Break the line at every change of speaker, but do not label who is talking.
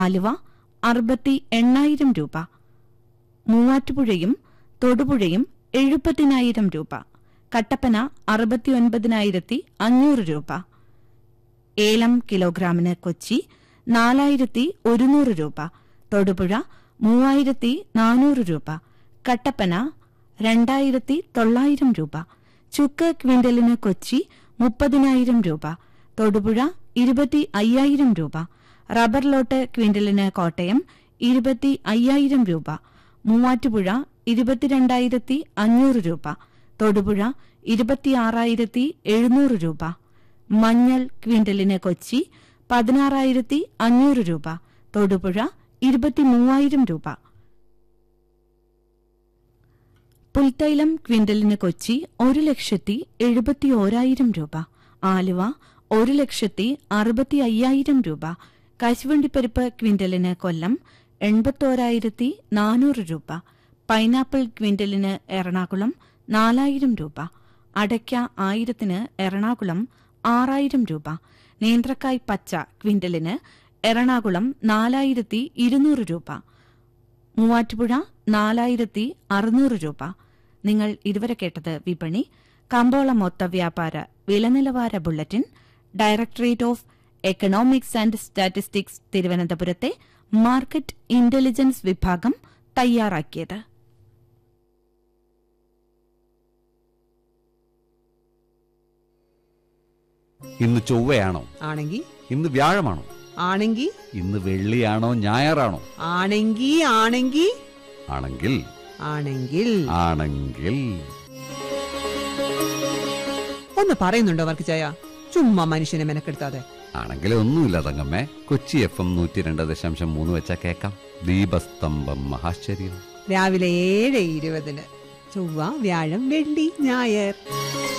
ആലുവ അറുപത്തി എണ്ണായിരം രൂപ മൂവാറ്റുപുഴയും തൊടുപുഴയും എഴുപതിനായിരം രൂപ കട്ടപ്പന അറുപത്തിയൊൻപതിനായിരത്തി അഞ്ഞൂറ് രൂപ ഏലം കിലോഗ്രാമിന് കൊച്ചി നാലായിരത്തി ഒരുന്നൂറ് രൂപ തൊടുപുഴ മൂവായിരത്തി നാനൂറ് രൂപ കട്ടപ്പന രണ്ടായിരത്തി തൊള്ളായിരം രൂപ ചുക്ക് ക്വിന്റലിന് കൊച്ചി മുപ്പതിനായിരം രൂപ തൊടുപുഴ ഇരുപത്തി അയ്യായിരം രൂപ റബ്ബർ ലോട്ട് ക്വിന്റലിന് കോട്ടയം ഇരുപത്തി അയ്യായിരം രൂപ മൂവാറ്റുപുഴ ഇരുപത്തിരണ്ടായിരത്തി അഞ്ഞൂറ് രൂപ തൊടുപുഴ ഇരുപത്തിയാറായിരത്തി എഴുന്നൂറ് രൂപ മഞ്ഞൾ ക്വിന്റലിന് കൊച്ചി പതിനാറായിരത്തി അഞ്ഞൂറ് രൂപ തൊടുപുഴ ഇരുപത്തിമൂവായിരം രൂപ പുൽത്തൈലം ക്വിന്റലിന് കൊച്ചി ഒരു ലക്ഷത്തി എഴുപത്തി ഓരായിരം രൂപ ആലുവ ഒരു ലക്ഷത്തി അറുപത്തി അയ്യായിരം രൂപ കശുവണ്ടിപ്പരിപ്പ് ക്വിന്റലിന് കൊല്ലം എൺപത്തോരായിരത്തി നാനൂറ് രൂപ പൈനാപ്പിൾ ക്വിന്റലിന് എറണാകുളം നാലായിരം രൂപ അടയ്ക്ക ആയിരത്തിന് എറണാകുളം ആറായിരം രൂപ നേന്ത്രക്കായ് പച്ച ക്വിന്റലിന് എറണാകുളം നാലായിരത്തി ഇരുന്നൂറ് രൂപ മൂവാറ്റുപുഴ നാലായിരത്തി അറുന്നൂറ് രൂപ നിങ്ങൾ ഇതുവരെ കേട്ടത് വിപണി കമ്പോള മൊത്ത വ്യാപാര വിലനിലവാര bulletin directorate of economics and statistics തിരുവനന്തപുരത്തെ മാർക്കറ്റ് ഇന്റലിജൻസ് വിഭാഗം തയ്യാറാക്കിയത്
ഇന്ന് ചൊവ്വയാണോ
ആണെങ്കി
ഇന്ന് വ്യാഴമാണോ
ആണെങ്കി
ഇന്ന് വെള്ളിയാണോ ഞായറാണോ
ആണെങ്കി ആണെങ്കി
ആണെങ്കിൽ
ആണെങ്കിൽ
ആണെങ്കിൽ
ഒന്ന് പറയുന്നുണ്ടോ വർക്ക് ചായ ചുമ്മാ മനുഷ്യനെ മെനക്കെടുത്താതെ
ആണെങ്കിൽ ഒന്നുമില്ല തങ്കമ്മേ കൊച്ചി എഫ് എം നൂറ്റി രണ്ട് ദശാംശം മൂന്ന് വെച്ചാ കേക്കാം ദീപസ്തംഭം മഹാശ്ചര്യം
രാവിലെ ഏഴ് ഇരുപതിന് ചൊവ്വ വ്യാഴം വെള്ളി ഞായർ